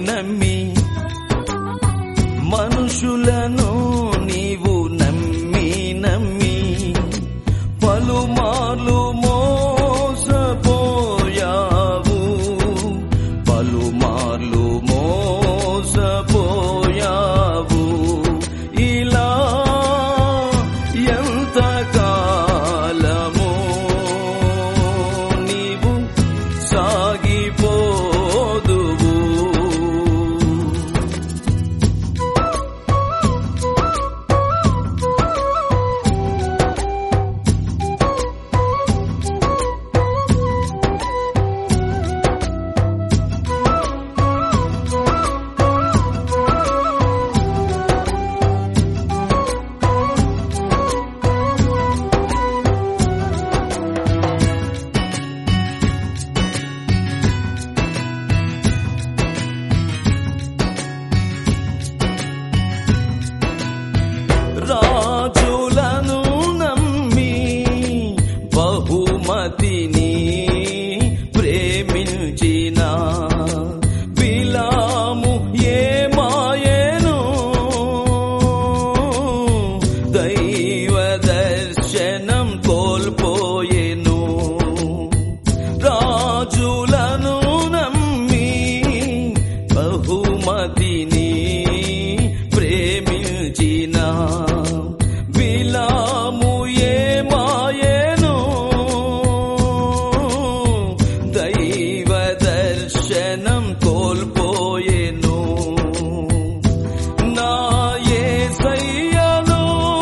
నమ్మి మనుషులను నీవు నమ్మి నమ్మి పలుమార్లు మోసపోయావు పలుమార్లు మోసపోయావు ఇలా ఎంత కాలము నీవు సాగిపోదువు రాజులను నమ్మి బహుమతిని ప్రేమించిన బిలాము ఏమాయను దైవ దర్శనం కోల్పోయెను రాజులను నమ్మి బహుమతిని ప్రేమించిన బిలాము ఏమాయను దైవ దర్శనం కోల్పోయెను నా యేసయ్యను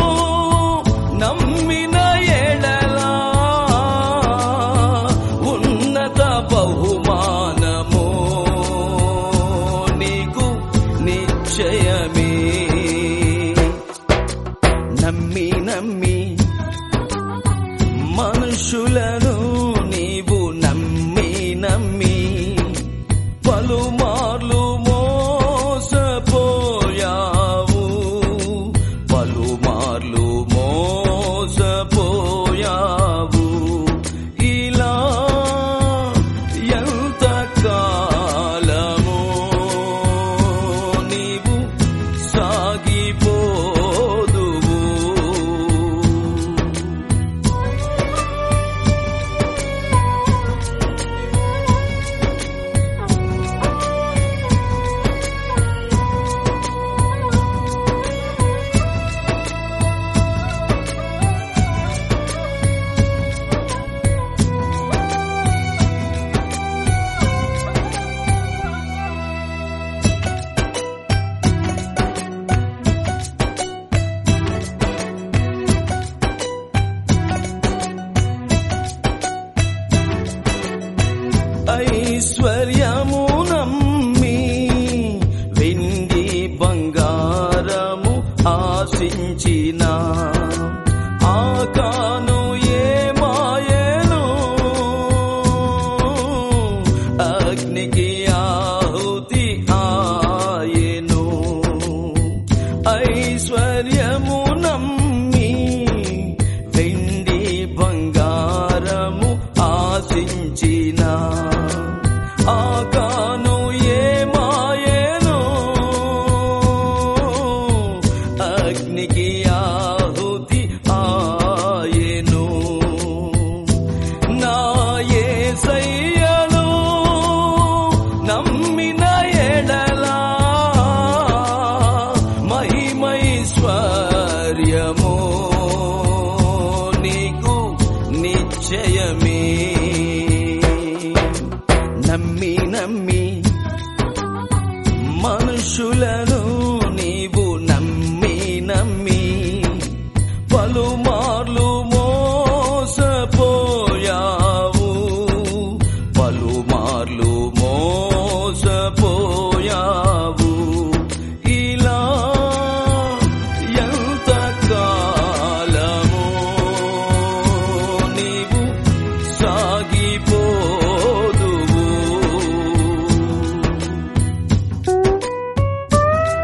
నమ్మిన ఎడలా ఉన్నత బహుమానము నీకు నిశ్చయమే నమ్మి నమ్మి మనుషులను నీవు నమ్మి నమ్మి పలుమార్లు మోసపోయావు పలుమార్లు మోసపోయావు ఇలా ఎంత కాలము నీవు సాగిపోదువు ఐశ్వర్యము నమ్మి వెండి బంగారము ఆశించిన ఆకాను ఏమాయను అగ్నికి ఆహుతి ఆయను ఐశ్వర్యము నమ్మి వెండి బంగారము ఆశించిన ఆకాను ఏమాయను అగ్నికి ఆహుతి ఆయను నా యేసయ్యను నమ్మిన ఎడలా మహిమైశ్వర్యము నీకు నిశ్చయమే నమ్మి నమ్మి మనుషులను నీవు నమ్మి నమ్మి పలుమార్లు మోసపోయావు పలుమార్లు మోసపోయావు ఇలా ఎంత కాలము నీవు సాగిపోదువు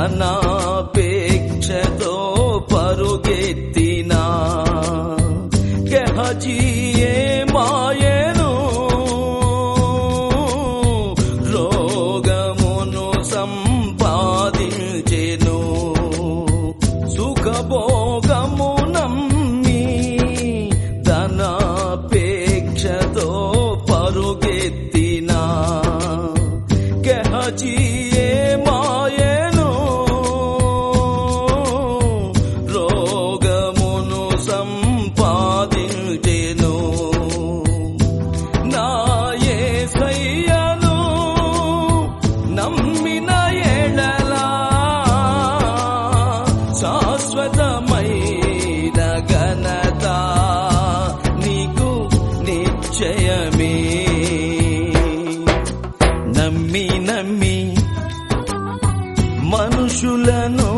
ధనాపేక్షతో పరుగెత్తినా గెహజీయే మాయను రోగమును సంపాదించెను సుఖభోగము నమ్మి ధనాపేక్షతో పరుగెత్తినా గెహజీయే మాయను రోగమును సంపాదించెను నా యేసయ్యను నమ్మిన ఎడలా శాశ్వతమైన ఘనత నీకు నిశ్చయమే నమ్మి నమ్మి మనుషులను